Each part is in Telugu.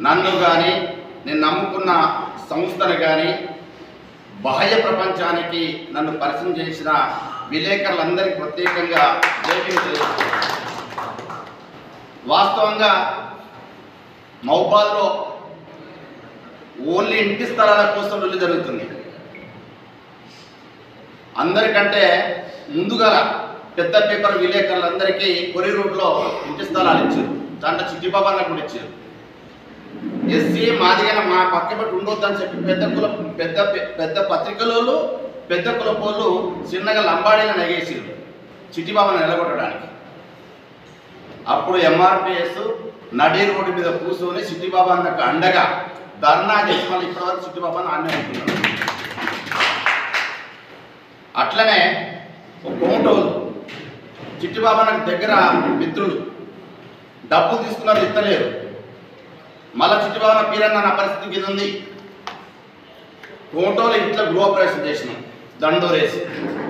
నన్ను కానీ నేను నమ్ముకున్న సంస్థను కానీ బాహ్య ప్రపంచానికి నన్ను పరిచయం చేసిన విలేకరులందరికీ ప్రత్యేకంగా జైలు వాస్తవంగా మహబాద్లో ఓన్లీ ఇంటి స్థలాల కోసం వెళ్ళి జరుగుతుంది అందరికంటే ముందుగా పెద్ద పేపర్ విలేకరులందరికీ కొరి రూట్లో ఇంటి స్థలాలు ఇచ్చారు దాంట్లో చిట్టిబాబాన్న కూడా ఇచ్చారు ఎస్సీ మాదిగా మా పక్క పెట్టి ఉండొద్దని చెప్పి పెద్ద కుల పెద్ద పెద్ద పత్రికలలో పెద్ద కులపోళ్ళు చిన్నగా లంబాడీలు నెగేసారు చిట్టిబాబాను నిలబెట్టడానికి అప్పుడు ఎంఆర్పిఎస్ నడి రోడ్డు మీద కూర్చొని చిట్టిబాబా అన్నకు అండగా ధర్నా చేసి మళ్ళీ ఇప్పటివరకు చిట్టిబాబాను ఆన్నే ఉంటున్నారు అట్లనే ఒక కోమటోలు చిట్టిబాబా నాకు దగ్గర మిత్రులు డబ్బు తీసుకున్నారు ఇస్తలేరు మళ్ళా చిట్టిబాబా నా పీరన్న నా పరిస్థితి ఇది ఉంది కోమటోలు ఇంట్లో గృహప్రవేశం చేసినాం దండోరేసి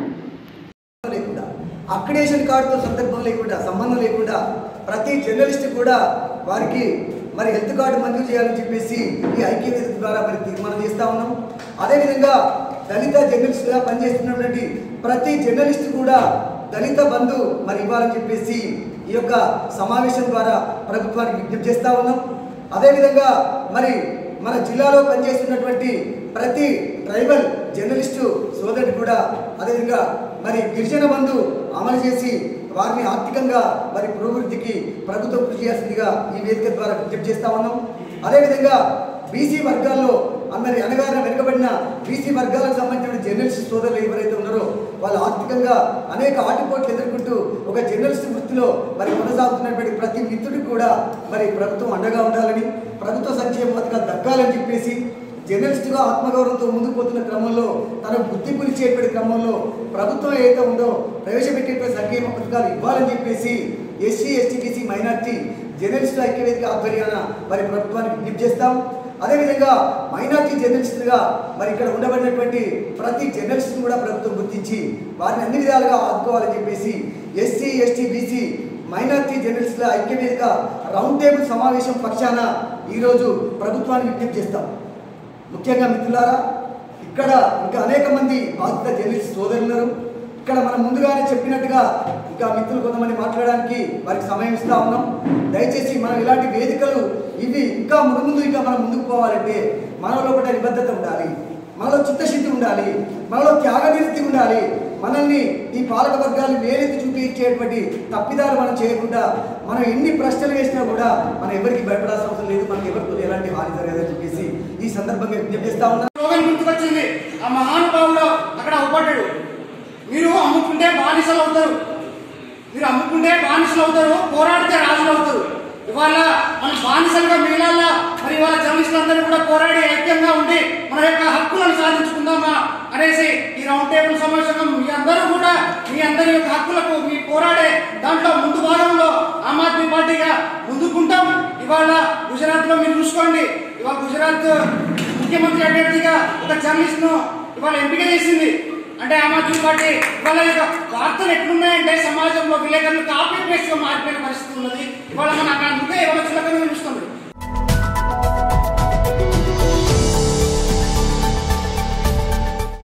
లేకుండా అక్రిడేషన్ కార్డుతో సందర్భం లేకుండా సంబంధం లేకుండా ప్రతి జర్నలిస్ట్ కూడా వారికి మరి హెల్త్ కార్డు మంజూరు చేయాలని చెప్పేసి ఈ ఐక్య వేదిక ద్వారా మరి తీర్మానం చేస్తా ఉన్నాం అదేవిధంగా దళిత జర్నలిస్టుగా పనిచేస్తున్నటువంటి ప్రతి జర్నలిస్ట్ కూడా దళిత బంధు మరి ఇవ్వాలని చెప్పేసి ఈ యొక్క సమావేశం ద్వారా ప్రభుత్వానికి విజ్ఞప్తి చేస్తా ఉన్నాం అదేవిధంగా మరి మన జిల్లాలో పనిచేస్తున్నటువంటి ప్రతి ట్రైబల్ జర్నలిస్టు సోదరుడు కూడా అదేవిధంగా మరి గిరిజన బంధు అమలు చేసి వారిని ఆర్థికంగా మరి పురోభివృద్ధికి ప్రభుత్వం కృషి చేస్తుందిగా ఈ వేదిక ద్వారా విజ్ఞప్తి చేస్తా ఉన్నాం అదేవిధంగా బీసీ వర్గాల్లో అందరి అనగారిన వెనుకబడిన బీసీ వర్గాలకు సంబంధించిన జర్నలిస్ట్ సోదరులు ఎవరైతే ఉన్నారో వాళ్ళు ఆర్థికంగా అనేక ఆటుపోట్లు ఎదుర్కొంటూ ఒక జర్నలిస్ట్ వృత్తిలో మరి కొనసాగుతున్నటువంటి ప్రతి మిత్రుడికి కూడా మరి ప్రభుత్వం అండగా ఉండాలని ప్రభుత్వ సంక్షేమ పథకాలు దక్కాలని చెప్పేసి జర్నలిస్టుగా ఆత్మగౌరవంతో ముందుకు పోతున్న క్రమంలో తన బుద్ధి పిలిచేటువంటి క్రమంలో ప్రభుత్వం ఏదైతే ఉందో ప్రవేశపెట్టేటువంటి సంక్షేమ పథకాలు ఇవ్వాలని చెప్పేసి ఎస్సీ ఎస్టీ బీసీ మైనార్టీ జర్నలిస్టుల ఐక్యవేదిక ఆధ్వర్యాన మరి ప్రభుత్వానికి విజ్ఞప్తి చేస్తాం అదేవిధంగా మైనార్టీ జర్నలిస్టులుగా మరి ఇక్కడ ఉండబడినటువంటి ప్రతి జర్నలిస్ట్ని కూడా ప్రభుత్వం గుర్తించి వారిని అన్ని విధాలుగా ఆదుకోవాలని చెప్పేసి ఎస్సీ ఎస్టీ బీసీ మైనార్టీ జర్నలిస్టుల ఐక్యవేదిక రౌండ్ టేబుల్ సమావేశం పక్షాన ఈరోజు ప్రభుత్వానికి విజ్ఞప్తి చేస్తాం ముఖ్యంగా మిత్రులారా ఇక్కడ ఇంకా అనేక మంది బాధిత జర్నలిస్ట్ సోదరులు ఉన్నారు ఇక్కడ మనం ముందుగానే చెప్పినట్టుగా ఇంకా మిత్రులు కొంతమంది మాట్లాడడానికి వారికి సమయం ఇస్తా ఉన్నాం దయచేసి మనం ఇలాంటి వేదికలు ఇవి ఇంకా ముందు ముందు ఇంకా మనం ముందుకు పోవాలంటే మనలో కూడా నిబద్ధత ఉండాలి మనలో చిత్తశుద్ధి ఉండాలి మనలో త్యాగనివృత్తి ఉండాలి మనల్ని ఈ పాలక వర్గాలు వేలెత్తి చూపించేటువంటి తప్పిదాలు మనం చేయకుండా మనం ఎన్ని ప్రశ్నలు వేసినా కూడా మనం ఎవరికి భయపడాల్సిన అవసరం లేదు మనకి ఎవరికి ఎలాంటి హాని జరగదని చెప్పేసి ఈ సందర్భంగా విజ్ఞప్తి చేస్తా ఉన్నా స్లోగన్ గుర్తుకొచ్చింది ఆ మహానుభావుడు అక్కడ అవపడ్డాడు మీరు అమ్ముకుంటే బానిసలు అవుతారు మీరు అమ్ముకుంటే బానిసలు అవుతారు పోరాడితే రాజులు అవుతారు ఇవాళ మన బానిసలుగా మిగిలాలా మరి ఇవాళ జర్నలిస్టులందరూ కూడా పోరాడి ఐక్యంగా ఉండి మన యొక్క హక్కులను సాధించుకుందామా అనేసి ఈ రౌండ్ టేబుల్ సమావేశంగా మీ అందరూ కూడా మీ అందరి యొక్క హక్కులకు మీ పోరాడే దాంట్లో ముందు భాగంలో ఆమ్ ఆద్మీ పార్టీగా ముందుకుంటాం ఇవాళ గుజరాత్ లో మీరు చూసుకోండి ఇవాళ గుజరాత్ ముఖ్యమంత్రి అభ్యర్థిగా ఒక జర్నలిస్ట్ ను ఇవాళ ఎంపిక చేసింది అంటే ఆమ్ ఆద్మీ పార్టీ ఇవాళ యొక్క వార్తలు ఎట్లున్నాయంటే సమాజంలో విలేకరులు కాపీ పేస్ట్ గా మారిపోయిన పరిస్థితి ఉన్నది ఇవాళ మన అక్కడ అందుకే ఇవాళ చులకన చూస్తుంది